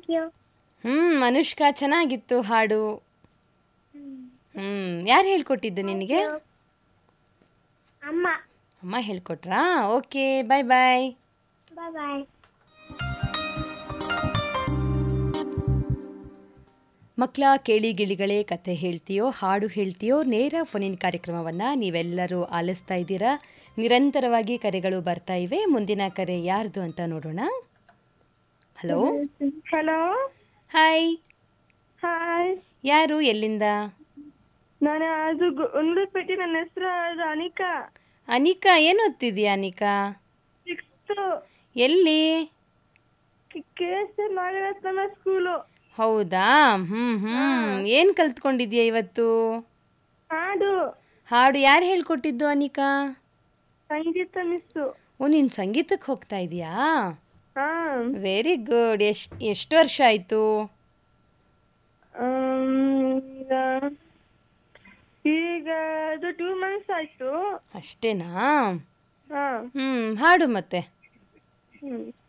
you ಹ್ಮ್ ಅನುಷ್ಕಾ ಚೆನ್ನಾಗಿತ್ತು ಹಾಡು ಹ್ಮ್ ಯಾರು ಹೇಳ್ಕೊಟ್ಟಿದ್ದು ನಿನಗೆ ಅಮ್ಮ ಅಮ್ಮ ಹೇಳ್ಕೊಟ್ರಾ ಓಕೆ ಬಾಯ್ ಬಾಯ್ ಬಾಯ್ ಬಾಯ್ ಮಕ್ಕಳ ಕೇಳಿ ಗಿಳಿಗಳೇ ಕತೆ ಹೇಳ್ತೀಯೋ ಹಾಡು ಹೇಳ್ತೀಯೋ ನೇರ ಫೋನಿನ ಕಾರ್ಯಕ್ರಮವನ್ನು ನೀವೆಲ್ಲರೂ ಆಲಿಸ್ತಾ ಇದ್ದೀರಾ ನಿರಂತರವಾಗಿ ಕರೆಗಳು ಬರ್ತಾ ಇವೆ ಮುಂದಿನ ಕರೆ ಯಾರ್ದು ಅಂತ ನೋಡೋಣ ಹಲೋ ಹಲೋ ಹಾಯ್ ಹಾಯ್ ಯಾರು ಎಲ್ಲಿಂದ ನಾನು ಅದು ಉಂಗ್ಳಪೇಟೆ ನನ್ನ ಹೆಸರು ಅದು ಅನಿಕಾ ಅನಿಕಾ ಏನು ಓದ್ತಿದ್ಯಾ ಅನಿಕಾ ಸಿಕ್ಸ್ತ್ ಎಲ್ಲಿ K S N Nagaratna school ಹೌದಾ ಹ್ಮ್ ಹ್ಮ್ ಏನ್ ಕಲ್ತ್ಕೊಂಡಿದ್ಯಾ ಇವತ್ತು ಹಾಡು ಹಾಡು ಯಾರು ಹೇಳ್ಕೊಟ್ಟಿದ್ದು ಅನಿಕಾ ಸಂಗೀತ ಮಿಸ್ಸು ಓ ನೀನ್ ಸಂಗೀತಕ್ಕೆ ಹೋಗ್ತಾ ಇದೀಯಾ ಹಾ ವೆರಿ ಗುಡ್ ಎಷ್ಟ್ ಎಷ್ಟು ವರ್ಷ ಆಯ್ತು ಆಮ್, ಈಗ ಈಗ ಅದು ಟೂ ಮಂತ್ಸ್ ಆಯ್ತು ಅಷ್ಟೇನಾ ಹಾ ಹ್ಮ್ ಹಾಡು ಮತ್ತೆ ಹ್ಮ್